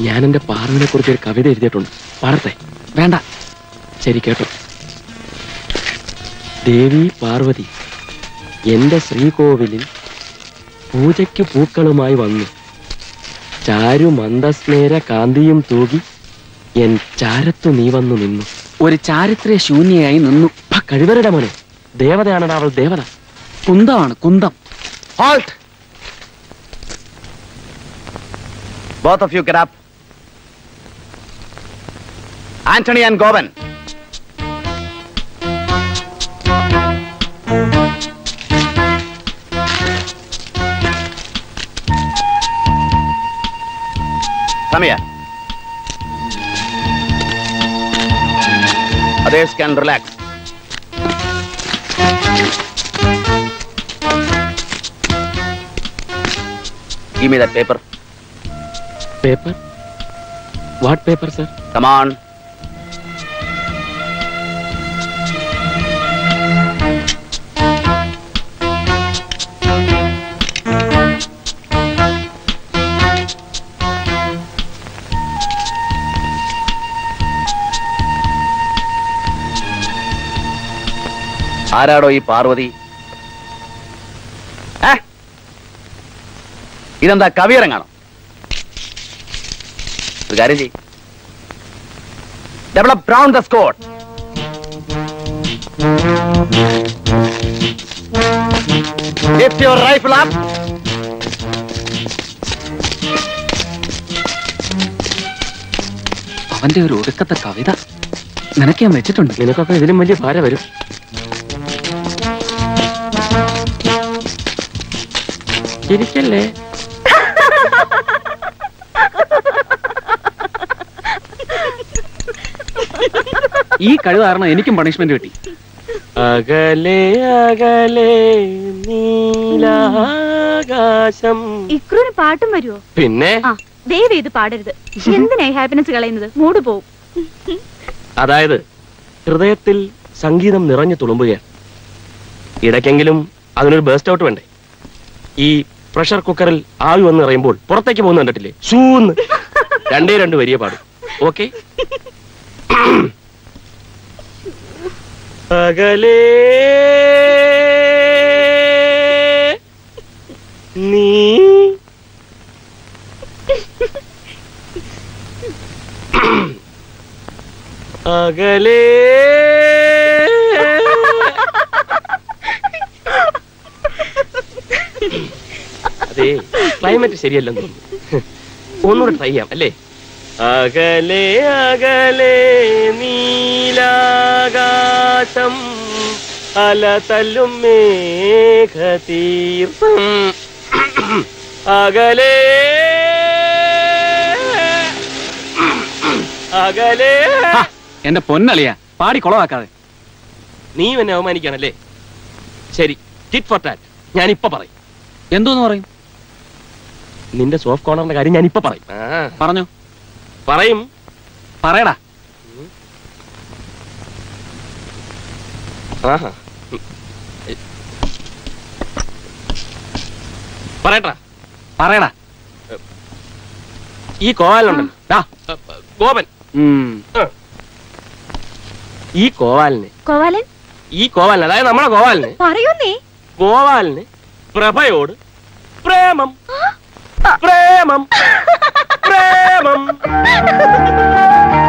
ഞാൻ എന്റെ പാർവിനെ കുറിച്ച് ഒരു കവിത എഴുതിയിട്ടുണ്ട് പാടത്തെ വേണ്ട ശരി കേട്ടോ ദേവി പാർവതി എന്റെ ശ്രീകോവിലിൽ പൂജയ്ക്ക് പൂക്കളുമായി വന്നു ചാരു മന്ദസ്നേര കാന്തിയും തൂകി എൻ ചാരത്തു നീ വന്നു നിന്നു ഒരു ചാരിത്ര്യ ശൂന്യയായി നിന്നു ആ കഴിവരുടെ മോനെ ദേവതയാണടാ അവൾ ദേവത കുന്തമാണ് കുന്തം Halt! Both of you get up. Anthony and Govan. Come here. Others can relax. Give me that paper. Paper what paper sir Come on. ആരാടോ ഈ പാർവതി ഏ? ഇതെന്താ കവിയരങ്ങാണോ ഒരു കാര്യം ചെയ്യും develop round the score. Lift your rifle up. അവന്റെ ഒരു ഒടുക്കത്തെ കവിത നിനക്ക് ഞാൻ വെച്ചിട്ടുണ്ട് നിനക്കൊക്കെ ഇതിലും വലിയ ഭാര വരും ചിരിക്കല്ലേ ഈ കഴിവ് കാരണം എനിക്കും പണിഷ്മെന്റ് കിട്ടി അകലെ അകലെ നീലാകാശം ഇക്രൂന് പാട്ടും വരുമോ പിന്നെ ആ ദയവ് ഇത് പാടരുത് എന്തിനായി ഹാപ്പിനെസ് കളയുന്നത് മൂട് പോവും അതായത് ഹൃദയത്തിൽ സംഗീതം നിറഞ്ഞു തുളുമ്പുകയാണ് ഇടയ്ക്കെങ്കിലും അതിനൊരു ബേസ്റ്റ് ഔട്ട് വേണ്ടേ ഈ പ്രഷർ കുക്കറിൽ ആവി വന്ന് നിറയുമ്പോൾ പുറത്തേക്ക് പോകുന്ന കണ്ടിട്ടില്ലേ ഷൂന്ന് രണ്ടേ രണ്ട് വരിയ പാടും ഓക്കെ അകലേ നീ അകലേ അതെ ക്ലൈമറ്റ് ശരിയല്ലെന്ന് തോന്നുന്നു ഒന്നുകൂടെ ട്രൈ ചെയ്യാം അല്ലേ അകലെ അകലെ നീലാകാശം അല തല്ലും മേഘതീർത്ഥം അകലെ അകലെ ഹാ, എന്റെ പൊന്നളിയാ പാടി കൊളവാക്കാതെ നീ എന്നെ അവമാനിക്കാണല്ലേ ശരി ടിറ്റ് ഫോർ ടാറ്റ് ഞാൻ ഇപ്പൊ പറയും എന്തോന്ന് പറയും നിന്റെ സോഫ്റ്റ് കോർണറിന്റെ കാര്യം ഞാൻ ഇപ്പൊ പറയും ആ, പറഞ്ഞോ പറയും പറയടാ ആഹാ. പറയട്ടാ പറയടാ ഈ കോവാലുണ്ടല്ലോ ദാ. ഗോപൻ ഉം. ഈ കോവാലിന് കോവാലൻ ഈ കോവാലിന് അതായത് നമ്മളെ കോവാലിന് പറയൂന്നേ ഗോവാലിന് പ്രഭയോട് പ്രേമം പ്രേമം പ്രേമം